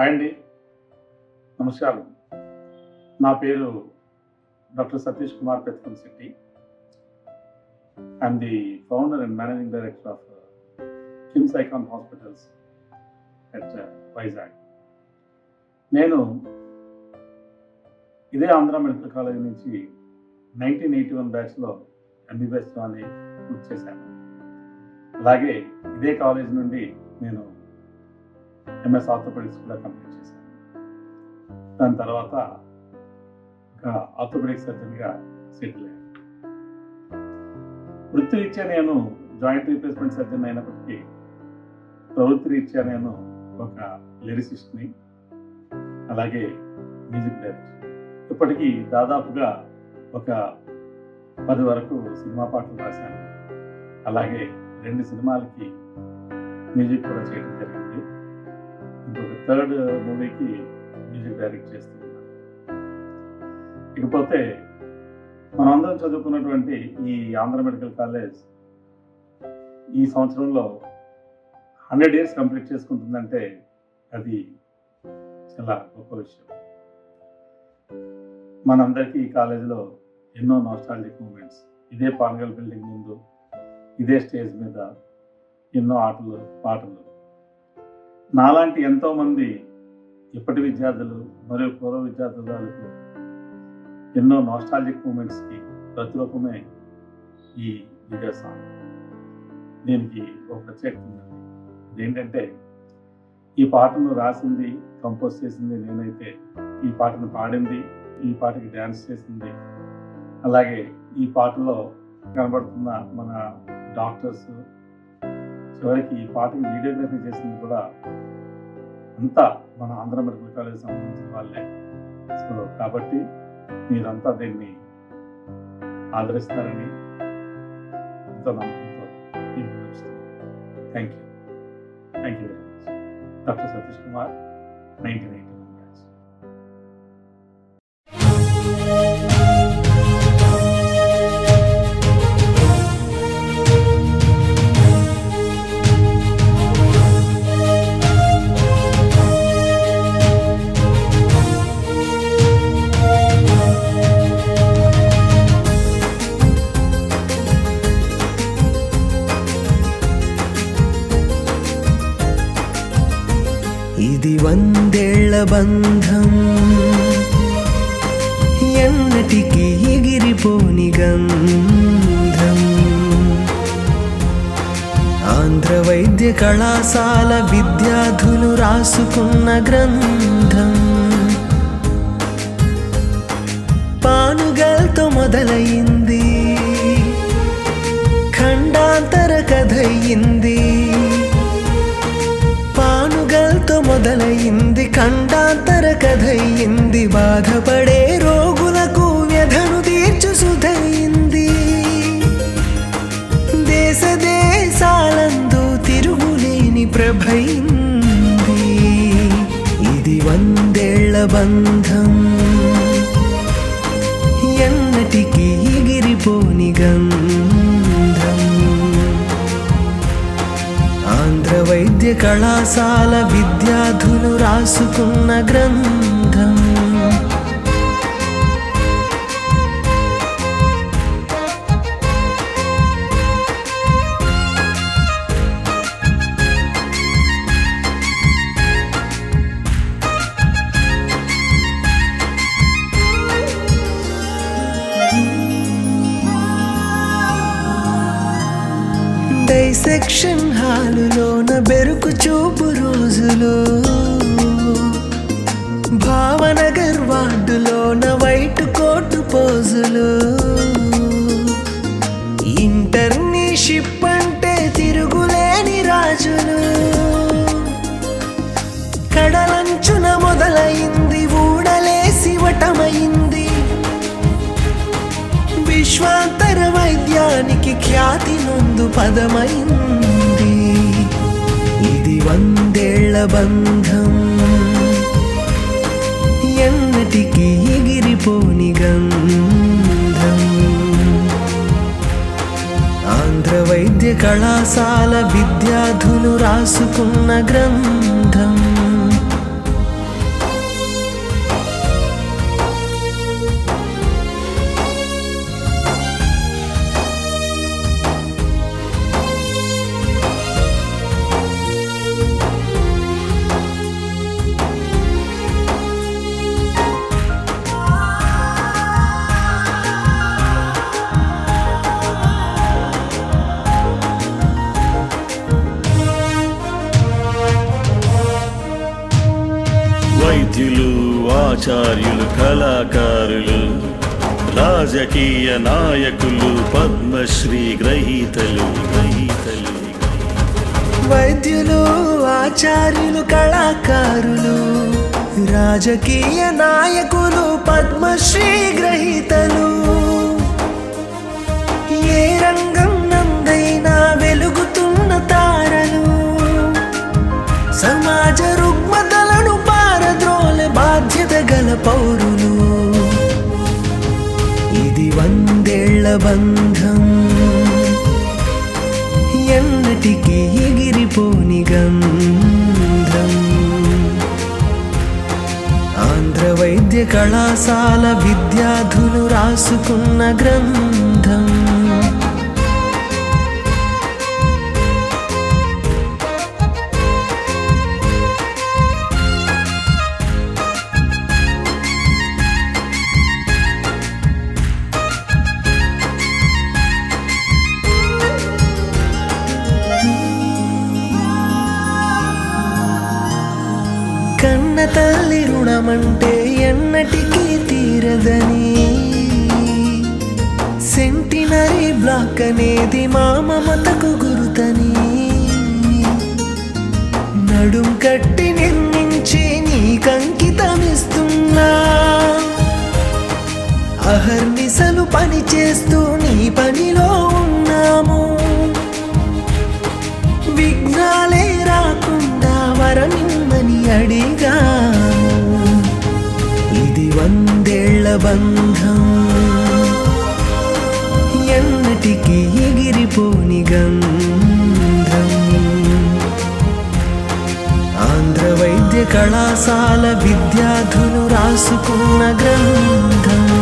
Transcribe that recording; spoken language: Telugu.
హాయ్ అండి నమస్కారం నా పేరు doctor Satish Kumar Pethkam Shetty I'm the founder and managing director of KIMS Icon hospitals at Vizag నేను ఇదే ఆంధ్ర మెడికల్ కాలేజ్ నుంచి నైన్టీన్ ఎయిటీ వన్ బ్యాచ్లో ఎంబీబీఎస్ అని పూర్తి చేశాను అలాగే ఇదే కాలేజ్ నుండి నేను ఎంఎస్ ఆర్థోపెడిక్స్ కూడా కంప్లీట్ చేశాను దాని తర్వాత ఒక ఆర్థోపెడిక్ సర్జన్గా సెటిల్ అయ్యాను వృత్తిరీత్యా నేను జాయింట్ రీప్లేస్మెంట్ సర్జన్ అయినప్పటికీ ప్రవృత్తి రీత్యా నేను ఒక లిరిసిస్ట్ని అలాగే మ్యూజిక్ డైరెక్టర్ ఇప్పటికీ దాదాపుగా ఒక పది వరకు సినిమా పాటలు రాశాను అలాగే రెండు సినిమాలకి మ్యూజిక్ కూడా చేయడం జరిగింది ఇంకొక థర్డ్ మూవీకి మ్యూజిక్ డైరెక్ట్ చేస్తున్నాను ఇకపోతే మనందరం చదువుకున్నటువంటి ఈ ఆంధ్ర మెడికల్ కాలేజ్ ఈ సంవత్సరంలో హండ్రెడ్ ఇయర్స్ కంప్లీట్ చేసుకుంటుందంటే అది చాలా గొప్ప విషయం మనందరికీ ఈ కాలేజీలో ఎన్నో నాస్టాలజిక్ మూమెంట్స్ ఇదే పానగల్ బిల్డింగ్ ముందు ఇదే స్టేజ్ మీద ఎన్నో ఆటలు పాటలు నాలాంటి ఎంతో మంది ఇప్పటి విద్యార్థులు మరియు పూర్వ విద్యార్థులకు ఎన్నో నాస్టాలజిక్ మూమెంట్స్కి ప్రతిరూపమే ఈ వీడియో సాంగ్ దీనికి ఒక ప్రత్యేకత ఉందండి ఇదేంటంటే ఈ పాటను రాసింది కంపోజ్ చేసింది నేనైతే ఈ పాటను పాడింది ఈ పాటకి డ్యాన్స్ చేసింది అలాగే ఈ పాటలో కనబడుతున్న మన డాక్టర్స్ చివరికి ఈ పాటకి వీడియోగ్రఫీ చేసింది కూడా అంతా మన ఆంధ్ర మెడికల్ కాలేజ్ సంబంధించిన వాళ్ళే సో కాబట్టి మీరంతా దీన్ని ఆదరిస్తారని ఎంతో నమ్మకంతో thank you thank you very much doctor Satish Kumar nineteen eighty one batch ఇది వందేళ్ల బంధం ఎన్నటికి ఎగిరిపోని గంధం ఆంధ్ర వైద్య కళాశాల విద్యార్థులు రాసుకున్న గ్రంథం పానుగల్తో మొదలయింది ఖండాంతర కథయింది పానుగల్తో మొదలయింది ఖండాంతర కథయింది బాధపడే రోగులకు వ్యధను తీర్చు సుధయింది దేశ దేశాలందు తిరుగులేని ప్రభయింది ఇది వందేళ్ల బంధం ఎన్నటికి ఎగిరిపోని గంధం ఆంధ్ర వైద్య కళాశాల విద్యార్థులు రాసుకున్న గ్రంథం డైసెక్షన్ హాలులోన బెరుకు చూపు రోజులు భావనగర్ వార్డులోన వైట్ కోటు పోజులు ఇంటర్నీషిప్ అంటే తిరుగులేని రాజులు కడలంచున మొదలైంది ఊడలేసి వటమైంది విశ్వాంతర వైద్యానికి ఖ్యాతి ముందు పదమైంది ఇది వందేళ్ల బంధం ఎన్నటికి ఎగిరిపోని గంధం ఆంధ్ర వైద్య కళాశాల విద్యార్థులు రాసుకున్న గ్రంథం వైద్యులు ఆచార్యులు కళాకారులు రాజకీయ నాయకులు పద్మశ్రీ గ్రహీతలు గ్రహీతలు వైద్యులు ఆచార్యులు కళాకారులు రాజకీయ నాయకులు పద్మశ్రీ గ్రహీతలు ఏ రంగం నందైనా వెలుగుతున్న తారలు సమాజ రుగ్మతలను పారద్రోలే బాధ్యత గల పౌరులు ఇది వందేళ్ల బంధం ఎన్నటికీ ఎగిరిపోని గంధం ఆంధ్ర వైద్య కళాశాల విద్యార్థులు రాసుకున్న గ్రంథం కన్న తల్లి రుణమంటే ఎన్నటికీ తీరదని సెంటినరీ బ్లాక్ అనేది మా మమతకు గురుతని నడుం కట్టి నిర్మించి నీకంకితమిస్తున్నా అహర్నిశలు పని చేస్తూ నీ పనిలో ఉన్నాము విఘ్నాలే రాకుండా వరమిమ్మని అడిగాము ఇది వందేళ్ల బంధం ఎన్నటికీ ఎగిరిపోని గంధం ఆంధ్ర వైద్య కళాశాల విద్యార్థులు రాసుకున్న గ్రంథం